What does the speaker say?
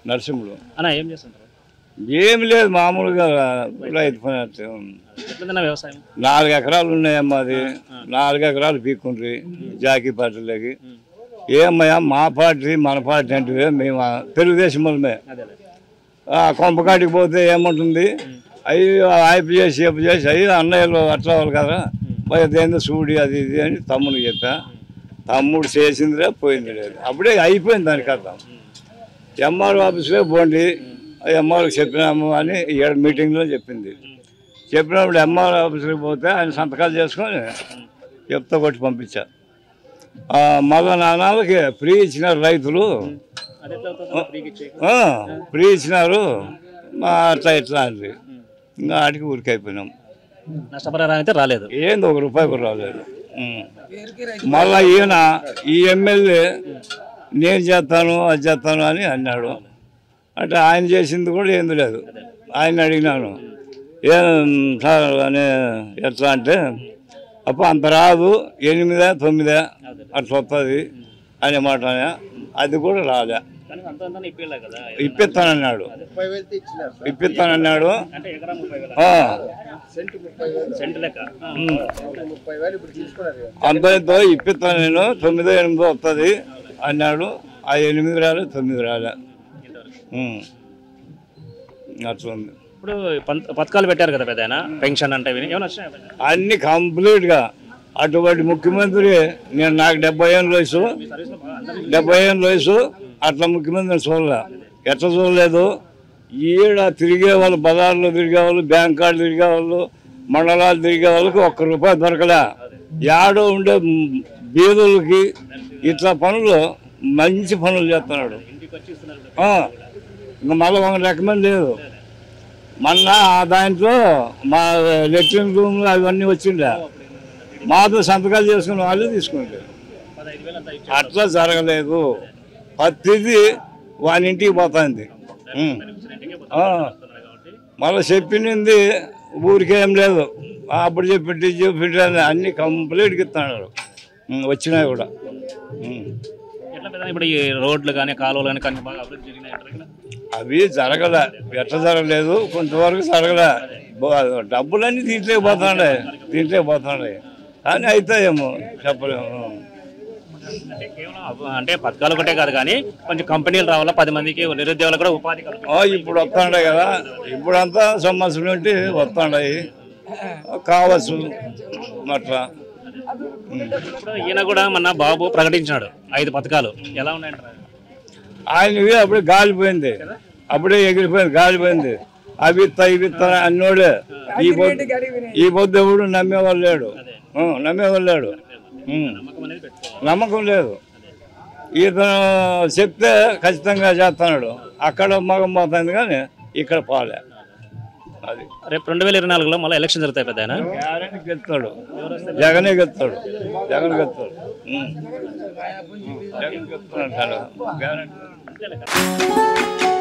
నరసింహుడు అన్న ఏం చేస్తుంటారు ఏమి లేదు మామూలుగా రైతు పని అంతే. ఎట్లుందన్న వ్యవసాయం నాలుగు ఎకరాలు ఉన్నాయమ్మా అది నాలుగు ఎకరాలు పీక్కుండ్రి జాకీ పార్టీలకి ఏమయ్యా మా పార్టీ మన పార్టీ అంటే మేము ఆ తెలుగుదేశం వాళ్ళమే అదేలే ఆ కొంపకాటికి పోతే ఏముంటుంది అవి ఆయపు చేసి ఎప్పు చేసి అవి అన్నయ్యలు అట్లా వాళ్ళు కదా ఏందో చూడి అది ఇది అని తమ్ముడికి చెప్పా తమ్ముడు చేసిందిరే పోయింది లేదు అప్పుడే అయిపోయింది దానికి అర్థం ఎంఆర్ ఆఫీస్లో పోండి ఎంఆర్కి చెప్పినాము అని ఏడు మీటింగ్లో చెప్పింది చెప్పినప్పుడు ఎంఆర్ ఆఫీస్కి పోతే ఆయన సంతకాలు చేసుకొని చెప్తా కొట్టి పంపించా ఆ, మగ నాన్నలకి ఫ్రీ ఇచ్చినారు రైతులు అది ఎట్లా అవుతుంది ఫ్రీకి ఇచ్చి ఆ, ఫ్రీ ఇచ్చినారు మా అట్లా ఇట్లా అంది ఇంకా ఆడికి ఊరికి అయిపోయినాం నష్టపరిహారం అయితే రాలేదు ఏంది ఒక రూపాయి కూడా రాలేదు ఉం. మళ్ళా ఈయన ఈ ఎమ్మెల్యే నేను చేస్తాను అది చేస్తాను అని అన్నాడు అంటే ఆయన చేసింది కూడా ఏంది లేదు ఆయన అడిగినాను ఏం సార్ అని ఎట్లా అంటే అప్ప అంత రాదు ఎనిమిదా తొమ్మిదా అట్లా వస్తుంది అనే మాట అనే. అది కూడా రాలే కానీ అంత అంతా ఇప్పలే కదా ఇప్పిస్తానన్నాడు ఇప్పిస్తానన్నాడు అంటే ఎకరా ముప్పై వేల ఆ, సెంట్ లెక్క ఆ. అంతతో ఇప్పిస్తాను నేను తొమ్మిదో ఎనిమిదో వస్తుంది అన్నాడు ఆ ఎనిమిది రాలే తొమ్మిది రాలే ఉం. అట్లా ఉంది ఇప్పుడు పంత- పథకాలు పెట్టారు కదా పెద్ద పెన్షన్ అంటే ఇవి. ఏమైనా వచ్చినాయా పెద్ద? అన్ని కంప్లీట్గా అటువంటి ముఖ్యమంత్రి నేను నాకు డెబ్బై ఏళ్ళ వయసు డెబ్బై ఏళ్ళ వయసు అట్లా ముఖ్యమంత్రిని చూడలే ఎట్లా చూడలేదు ఈడ తిరిగే వాళ్ళు బజార్లో తిరిగే వాళ్ళు బ్యాంక్ కార్డు తిరిగే వాళ్ళు మండలాలు తిరిగే వాళ్ళకి ఒక్క రూపాయి దొరకలే యాడో ఉండే మ్, బీదులకి ఇట్లా పనులు మంచి పనులు చేస్తున్నాడు ఆ, ఇంకా మళ్ళీ ఒక రకమైన లేదు మొన్న ఆ దాంట్లో మా లెట్రిన్ రూమ్లు అవన్నీ వచ్చిండే మాతో సంతకాలు చేసుకుని వాళ్ళు తీసుకుంటారు అట్లా జరగలేదు ప్రతిదీ వాని ఇంటికి పోతుంది ఉం. ఆ. మళ్ళీ చెప్పింది ఊరికేం లేదు ఆ, అప్పుడు చెప్పి చెప్పి అన్ని కంప్లీట్గా ఇస్తున్నాడు ఉం, వచ్చినాయి కూడా ఉం. ఎట్లా పెద్ద ఇప్పుడు ఈ రోడ్లు కానీ కాలువలు కానీ కొన్ని బాగా అభివృద్ధి జరిగినాయి అంటారు ఇక్కడ? అవి జరగలే ఎట్లా జరగలేదు కొంతవరకు జరగలే బో- డబ్బులన్నీ దీంట్లో పోతున్నాయి దీంట్లో పోతున్నాయి కానీ అవుతాయేమో చెప్పలేము అంటే కేవలం అవ- అంటే పథకాలు ఒకటే కాదు కానీ కొంచెం కంపెనీలు రావాలా పది మందికి నిరుద్యోగులకు కూడా ఉపాధి కలుగుతుంది. ఆ, ఇప్పుడు వస్తున్నాయి కదా ఇప్పుడంతా సంవత్సరం నుండి వస్తున్నాయి కావచ్చు అట్లా ఉం. ఇప్పుడు ఈయన కూడా మన బాబు ప్రకటించినాడు ఐదు పథకాలు ఎలా ఉన్నాయంటారు ఆయనవి అప్పుడే గాలిపోయింది అప్పుడే ఎగిరిపోయింది గాలిపోయింది అవి ఇత్తా ఇవి ఇత్తా అన్నోడే ఈ పొద్దు ఈ పొద్దు ఎవడు నమ్మేవాళ్ళు లేడు ఆ, నమ్మేవాళ్ళు లేడు ఉం. నమ్మకం అనేది పెట్టుకోవాలి నమ్మకం లేదు ఇతను చెప్తే ఖచ్చితంగా చేస్తున్నాడు అక్కడ మగం పోతుంది కానీ ఇక్కడ పోలే అది రేపు రెండు వేల ఇరవై నాలుగులో మళ్ళీ ఎలక్షన్ జరుగుతాయి పెద్ద ఆయన గ్యారెంటీ గెలుస్తాడు జగనే గెలుస్తాడు జగన్ గెలుస్తాడు ఉం. జగన్ గెలుస్తాడు గ్యారెంటీ